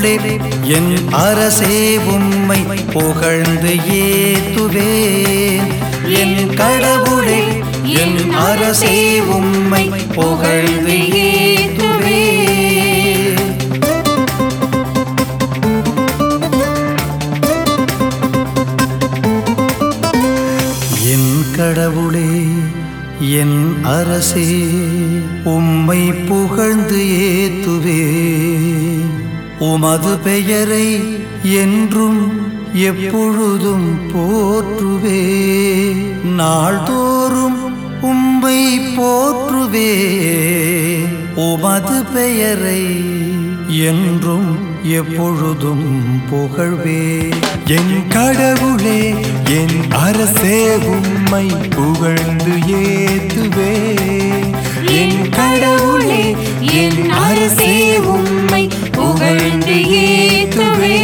கடவுளே என் அரசே உம்மை புகழ்ந்து ஏத்துவேன் என் கடவுளே என் அரசே உம்மை புகழ்ந்து ஏத்துவேன் என் கடவுளே என் அரசே உம்மை புகழ்ந்து ஏத்துவே உமது பெயரை என்றும் எப்பொழுதும் போற்றுவே நாள்தோறும் உம்மை போற்றுவே உமது பெயரை என்றும் எப்பொழுதும் புகழ்வே என் கடவுளே என் அரசே உம்மை புகழ்ந்து ஏத்துவே என் கடவுளே என் அரசே உம்மை புகழ்ந்து ஏத்துவே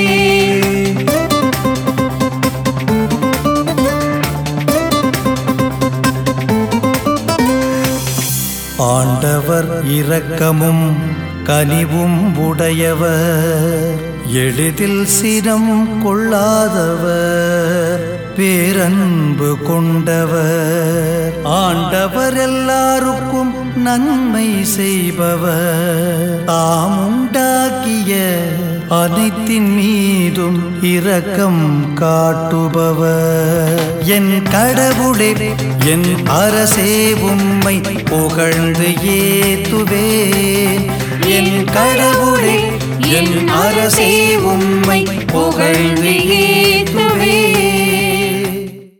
ஆண்டவர் இரக்கமும் கனிவும் உடையவர் எளிதில் சினம் கொள்ளாதவர் பேரன்பு கொண்டவர் ஆண்டவர் எல்லாருக்கும் நன்மை செய்பவர் தாம் உண்டாக்கிய அனைத்தின் மீதும் இரக்கம் காட்டுபவர் என் கடவுளே என் அரசே உம்மை புகழ்ந்து ஏத்துவேன் என் கடவுளே என் அரசே உம்மை புகழ்ந்து ஏத்துவேன்